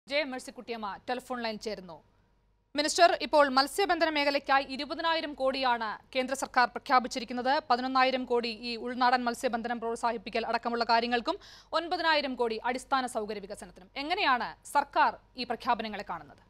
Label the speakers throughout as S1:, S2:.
S1: J Mercykuttyamma telephone line ചേരുന്നു minister ഇപ്പോൾ മത്സ്യബന്ധന മേഖലയ്ക്കായി ഇരുപതിനായിരം കോടിയാണ് കേന്ദ്ര സർക്കാർ പ്രഖ്യാപിച്ചിരിക്കുന്നത് പതിനൊന്നായിരം കോടി ഈ ഉൾനാടൻ മത്സ്യബന്ധനം പ്രോത്സാഹിപ്പിക്കൽ അടക്കമുള്ള കാര്യങ്ങൾക്കും ഒൻപതിനായിരം കോടി അടിസ്ഥാന സൗകര്യ വികസനത്തിനും എങ്ങനെയാണ് സർക്കാർ ഈ പ്രഖ്യാപനങ്ങളെ കാണുന്നത്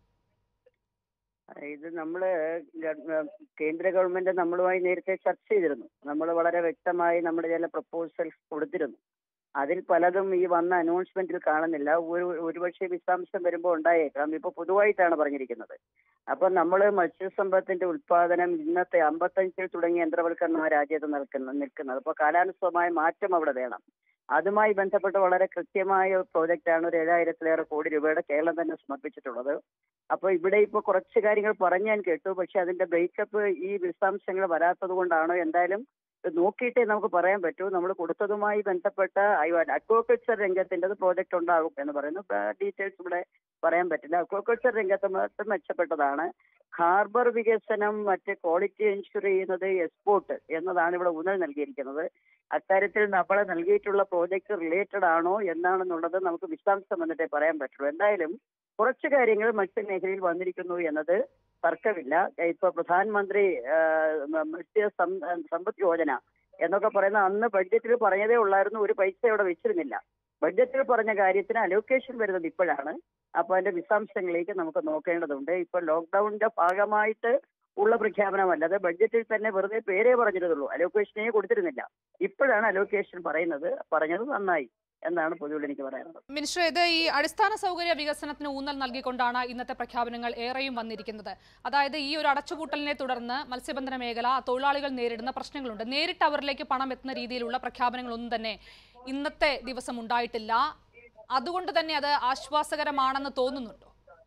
S2: ഇത് നമ്മള് ഗവ- കേന്ദ്ര ഗവൺമെന്റ് നമ്മളുമായി നേരത്തെ ചർച്ച ചെയ്തിരുന്നു നമ്മൾ വളരെ വ്യക്തമായി നമ്മുടെ ചില പ്രപ്പോസൽസ് കൊടുത്തിരുന്നു അതിൽ പലതും ഈ വന്ന അനൗൺസ്മെന്റിൽ കാണുന്നില്ല ഒരു ഒരുപക്ഷെ വിശദാംശം വരുമ്പോൾ ഉണ്ടായേക്കാം ഇപ്പൊ പൊതുവായിട്ടാണ് പറഞ്ഞിരിക്കുന്നത് അപ്പൊ നമ്മൾ മത്സ്യസമ്പത്തിന്റെ ഉത്പാദനം ഇന്നത്തെ അമ്പത്തഞ്ചിൽ തുടങ്ങിയ യന്ത്രവൽക്കരണം ആ രാജ്യത്ത് നിൽക്കുന്ന നിൽക്കുന്നത് അപ്പൊ കാലാനുസൃതമായ മാറ്റം അവിടെ വേണം അതുമായി ബന്ധപ്പെട്ട് വളരെ കൃത്യമായ പ്രോജക്റ്റാണ് ഒരു ഏഴായിരത്തിലേറെ കോടി രൂപയുടെ കേരളം തന്നെ സമർപ്പിച്ചിട്ടുള്ളത് അപ്പൊ ഇവിടെ ഇപ്പൊ കുറച്ച് കാര്യങ്ങൾ പറഞ്ഞ് ഞാൻ കേട്ടു പക്ഷെ അതിന്റെ ബ്രേക്കപ്പ് ഈ വിശദാംശങ്ങൾ വരാത്തത് കൊണ്ടാണോ എന്തായാലും ഇത് നോക്കിയിട്ടേ നമുക്ക് പറയാൻ പറ്റൂ നമ്മൾ കൊടുത്തതുമായി ബന്ധപ്പെട്ട അക്വാകൾച്ചർ രംഗത്തിൻ്റെത് പ്രോജക്റ്റ് ഉണ്ടാകും എന്ന് പറയുന്നു ഡീറ്റെയിൽസ് ഇവിടെ പറയാൻ പറ്റില്ല അക്വാകൾച്ചർ രംഗത്ത് മാത്രം മെച്ചപ്പെട്ടതാണ് ഹാർബർ വികസനം മറ്റ് ക്വാളിറ്റി എൻഷുർ ചെയ്യുന്നത് എക്സ്പോർട്ട് എന്നതാണ് ഇവിടെ ഊന്നൽ നൽകിയിരിക്കുന്നത് അക്കാര്യത്തിൽ നമ്മൾ നൽകിയിട്ടുള്ള പ്രോജക്റ്റ് റിലേറ്റഡ് ആണോ എന്നാണെന്നുള്ളത് നമുക്ക് വിശദാംശം വന്നിട്ടേ പറയാൻ പറ്റുള്ളൂ എന്തായാലും കുറച്ച് കാര്യങ്ങൾ മത്സ്യമേഖലയിൽ വന്നിരിക്കുന്നു എന്നത് തർക്കമില്ല ഇപ്പൊ പ്രധാനമന്ത്രി ആ, മത്സ്യ സം- സമ്പദ് യോജന എന്നൊക്കെ പറയുന്ന അന്ന് ബഡ്ജറ്റിൽ പറഞ്ഞതേ ഉള്ളായിരുന്നു ഒരു പൈസ അവിടെ വെച്ചിരുന്നില്ല ബഡ്ജറ്റിൽ പറഞ്ഞ കാര്യത്തിന് അലോക്കേഷൻ വരുന്നത് ഇപ്പോഴാണ് അപ്പൊ അതിന്റെ വിശദാംശങ്ങളിലേക്ക് നമുക്ക് നോക്കേണ്ടതുണ്ട് ഇപ്പൊ ലോക്ക്ഡൌണിന്റെ ഭാഗമായിട്ട് ഉള്ള പ്രഖ്യാപനമല്ല അത് ബഡ്ജറ്റിൽ തന്നെ വെറുതെ പേരേ പറഞ്ഞിരുന്നുള്ളൂ അലോക്കേഷനേ കൊടുത്തിരുന്നില്ല ഇപ്പോഴാണ് അലോക്കേഷൻ പറയുന്നത് പറഞ്ഞത് നന്നായി എന്നാണ് പൊതുവിൽ എനിക്ക് പറയാനുള്ളത്
S1: മിനിസ്റ്റർ ഇത് ഈ അടിസ്ഥാന സൗകര്യ വികസനത്തിന് ഊന്നൽ നൽകിക്കൊണ്ടാണ് ഇന്നത്തെ പ്രഖ്യാപനങ്ങൾ ഏറെയും വന്നിരിക്കുന്നത് അതായത് ഈ ഒരു അടച്ചുപൂട്ടലിനെ തുടർന്ന് മത്സ്യബന്ധന മേഖല തൊഴിലാളികൾ നേരിടുന്ന പ്രശ്നങ്ങളുണ്ട് നേരിട്ട് അവരിലേക്ക് പണം എത്തുന്ന രീതിയിലുള്ള പ്രഖ്യാപനങ്ങളൊന്നും തന്നെ ഇന്നത്തെ ദിവസം ഉണ്ടായിട്ടില്ല അതുകൊണ്ട് തന്നെ അത് ആശ്വാസകരമാണെന്ന് തോന്നുന്നുണ്ടോ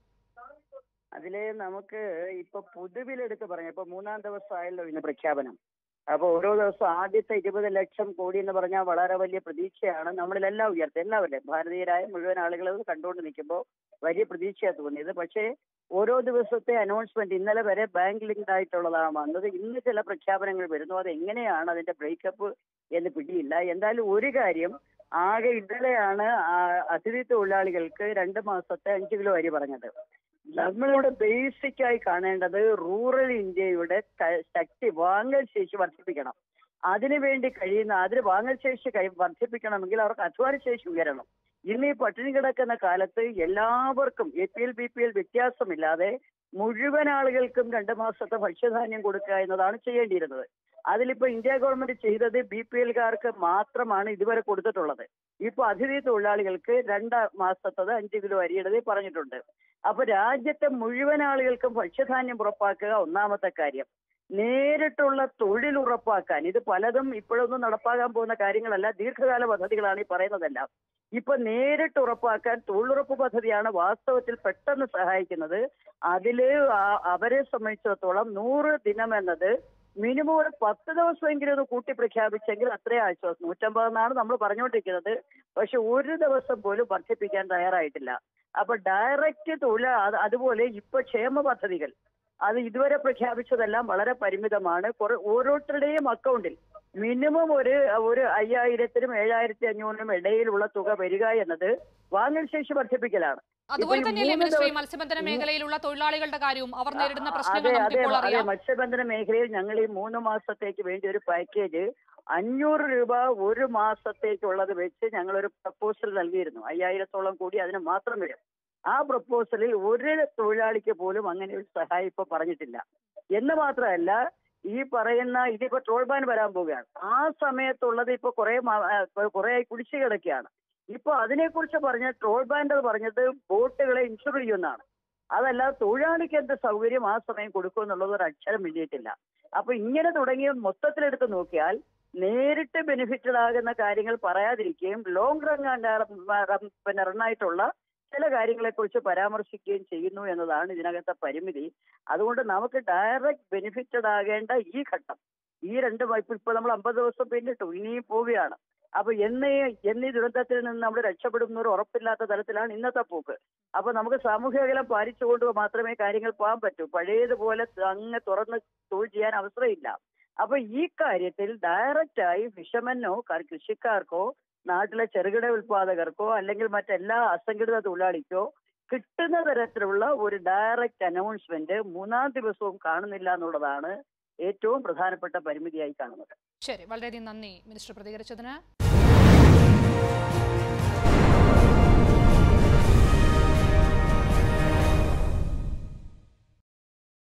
S2: അതില് നമുക്ക് ഇപ്പൊ പൊതുവിലെടുത്ത് പറയാം ഇപ്പൊ മൂന്നാം ദിവസമായല്ലോ ഇന്ന് പ്രഖ്യാപനം അപ്പൊ ഓരോ ദിവസവും ആദ്യത്തെ ഇരുപത് ലക്ഷം കോടി എന്ന് പറഞ്ഞാൽ വളരെ വലിയ പ്രതീക്ഷയാണ് നമ്മളിലെല്ലാം ഉയർത്തി എല്ലാവരും ഭാരതീയരായ മുഴുവൻ ആളുകൾ അത് കണ്ടുകൊണ്ട് നിൽക്കുമ്പോൾ വലിയ പ്രതീക്ഷയാണ് തോന്നിയത് പക്ഷേ ഓരോ ദിവസത്തെ അനൗൺസ്മെന്റ് ഇന്നലെ വരെ ബാങ്ക് ലിങ്ക്ഡ് ആയിട്ടുള്ളതാണ് വന്നത് ഇന്ന് ചില പ്രഖ്യാപനങ്ങൾ വരുന്നു അത് എങ്ങനെയാണ് അതിന്റെ ബ്രേക്കപ്പ് എന്ന് പിടിയില്ല എന്തായാലും ഒരു കാര്യം ആകെ ഇന്നലെയാണ് ആ അതിഥി തൊഴിലാളികൾക്ക് രണ്ട് മാസത്തെ അഞ്ച് കിലോ അരി പറഞ്ഞത് നമ്മളിവിടെ ബേസിക് ആയി കാണേണ്ടത് റൂറൽ ഇന്ത്യയുടെ ക- ശക്തി വാങ്ങൽ ശേഷി വർദ്ധിപ്പിക്കണം അതിനുവേണ്ടി കഴിയുന്ന അതിന് വാങ്ങൽ ശേഷി കഴി- വർദ്ധിപ്പിക്കണമെങ്കിൽ അവർക്ക് അധ്വാന ശേഷി ഉയരണം ഇന്ന് ഈ പട്ടിണി കിടക്കുന്ന കാലത്ത് എല്ലാവർക്കും A P L B P L വ്യത്യാസമില്ലാതെ മുഴുവൻ ആളുകൾക്കും രണ്ട് മാസത്തെ ഭക്ഷ്യധാന്യം കൊടുക്കുക എന്നതാണ് ചെയ്യേണ്ടിയിരുന്നത് അതിലിപ്പോ ഇന്ത്യ ഗവൺമെന്റ് ചെയ്തത് ബി പി എൽകാർക്ക് മാത്രമാണ് ഇതുവരെ കൊടുത്തിട്ടുള്ളത് ഇപ്പൊ അതിഥി തൊഴിലാളികൾക്ക് രണ്ട് മാസത്തത് അഞ്ച് കിലോ അരിയുടേത് പറഞ്ഞിട്ടുണ്ട് അപ്പൊ രാജ്യത്തെ മുഴുവൻ ആളുകൾക്കും ഭക്ഷ്യധാന്യം ഉറപ്പാക്കുക ഒന്നാമത്തെ കാര്യം നേരിട്ടുള്ള തൊഴിൽ ഉറപ്പാക്കാൻ ഇത് പലതും ഇപ്പോഴൊന്നും നടപ്പാകാൻ പോകുന്ന കാര്യങ്ങളല്ല ദീർഘകാല പദ്ധതികളാണ് ഈ പറയുന്നതെല്ലാം ഇപ്പൊ നേരിട്ട് ഉറപ്പാക്കാൻ തൊഴിലുറപ്പ് പദ്ധതിയാണ് വാസ്തവത്തിൽ പെട്ടെന്ന് സഹായിക്കുന്നത് അതില് ആ- അവരെ സംബന്ധിച്ചിടത്തോളം നൂറ് ദിനം എന്നത് മിനിമം ഒരു പത്ത് ദിവസമെങ്കിലും ഒന്ന് കൂട്ടി പ്രഖ്യാപിച്ചെങ്കിൽ അത്രയും ആശ്വാസം നൂറ്റമ്പതെന്നാണ് നമ്മൾ പറഞ്ഞുകൊണ്ടിരിക്കുന്നത് പക്ഷെ ഒരു ദിവസം പോലും വർദ്ധിപ്പിക്കാൻ തയ്യാറായിട്ടില്ല അപ്പൊ ഡയറക്റ്റ് തൊഴിൽ അത് അതുപോലെ ഇപ്പൊ ക്ഷേമ പദ്ധതികൾ അത് ഇതുവരെ പ്രഖ്യാപിച്ചതെല്ലാം വളരെ പരിമിതമാണ് കുറെ ഓരോരുത്തരുടെയും അക്കൗണ്ടിൽ മിനിമം ഒരു ഒരു അയ്യായിരത്തിനും ഏഴായിരത്തി അഞ്ഞൂറിനും ഇടയിലുള്ള തുക വരിക എന്നത് വാങ്ങൽ ശേഷി വർദ്ധിപ്പിക്കലാണ്
S1: അതുപോലെ
S2: ഇപ്പൊ ഈ
S1: തന്നെയല്ലേ
S2: മൂന്ന്
S1: മിനിസ്റ്റർ ഈ
S2: ദിവസം-
S1: മത്സ്യബന്ധന മേഖലയിലുള്ള തൊഴിലാളികളുടെ കാര്യവും അവർ നേരിടുന്ന
S2: അതെ
S1: പ്രശ്നങ്ങൾ
S2: അതെ
S1: നമുക്കിപ്പോൾ
S2: അതെ
S1: അറിയാം
S2: മത്സ്യബന്ധന മേഖലയിൽ ഞങ്ങൾ ഈ മൂന്ന് മാസത്തേക്ക് വേണ്ടി ഒരു പാക്കേജ് അഞ്ഞൂറ് രൂപ ഒരു മാസത്തേക്കുള്ളത് വെച്ച് ഞങ്ങൾ ഒരു പ്രപ്പോസൽ നൽകിയിരുന്നു അയ്യായിരത്തോളം കൂടി അതിന് മാത്രം വരും ആ പ്രപ്പോസലിൽ ഒരു തൊഴിലാളിക്ക് പോലും അങ്ങനെ ഒരു സഹായം ഇപ്പൊ പറഞ്ഞിട്ടില്ല എന്ന് മാത്രമല്ല ഈ പറയുന്ന ഇതിപ്പോ ട്രോൾ ബാൻ വരാൻ പോവുകയാണ് ആ സമയത്തുള്ളത് ഇപ്പൊ കുറെ കുറെ കുടിച്ചു കിടക്കുകയാണ് ഇപ്പൊ അതിനെക്കുറിച്ച് പറഞ്ഞ ട്രോൾ ബാൻഡ് പറഞ്ഞത് ബോട്ടുകളെ ഇൻഷുർ ചെയ്യുന്നതാണ് അതല്ല തൊഴിലാളിക്ക് എന്ത് സൗകര്യം ആ സമയം കൊടുക്കും എന്നുള്ളത് ഒരു അക്ഷരം എഴുതിയിട്ടില്ല അപ്പൊ ഇങ്ങനെ തുടങ്ങിയ മൊത്തത്തിലെടുത്ത് നോക്കിയാൽ നേരിട്ട് ബെനിഫിറ്റഡ് ആകുന്ന കാര്യങ്ങൾ പറയാതിരിക്കുകയും ലോങ് റൺ പിന്നെ റണ്ണായിട്ടുള്ള ചില കാര്യങ്ങളെ കുറിച്ച് പരാമർശിക്കുകയും ചെയ്യുന്നു എന്നതാണ് ഇതിനകത്തെ പരിമിതി അതുകൊണ്ട് നമുക്ക് ഡയറക്റ്റ് ബെനിഫിറ്റഡ് ആകേണ്ട ഈ ഘട്ടം ഈ രണ്ട് ഇപ്പൊ ഇപ്പൊ നമ്മൾ അമ്പത് ദിവസം പിന്നിട്ടു ഇനിയും പോവുകയാണ് അപ്പൊ എന്ന് എന്നീ ദുരന്തത്തിൽ നിന്ന് നമ്മൾ രക്ഷപ്പെടും എന്നൊരു ഉറപ്പില്ലാത്ത തലത്തിലാണ് ഇന്നത്തെ പോക്ക് അപ്പൊ നമുക്ക് സാമൂഹ്യ അകലം പാലിച്ചുകൊണ്ട് മാത്രമേ കാര്യങ്ങൾ പോകാൻ പറ്റൂ പഴയതുപോലെ അങ്ങ് തുറന്ന് തൊഴിൽ ചെയ്യാൻ അവസരമില്ല അപ്പൊ ഈ കാര്യത്തിൽ ഡയറക്റ്റ് ആയി ഫിഷമനോ കൃഷിക്കാർക്കോ നാട്ടിലെ ചെറുകിട ഉൽപാദകർക്കോ അല്ലെങ്കിൽ മറ്റെല്ലാ അസംഘടിത തൊഴിലാളിക്കോ കിട്ടുന്ന തരത്തിലുള്ള ഒരു ഡയറക്റ്റ് അനൗൺസ്മെന്റ് മൂന്നാം ദിവസവും കാണുന്നില്ല എന്നുള്ളതാണ് ഏറ്റവും പ്രധാനപ്പെട്ട പരിമിതിയായി കാണുന്നത്
S1: ശരി വളരെയധികം നന്ദി മിനിസ്റ്റർ പ്രതികരിച്ചതിന്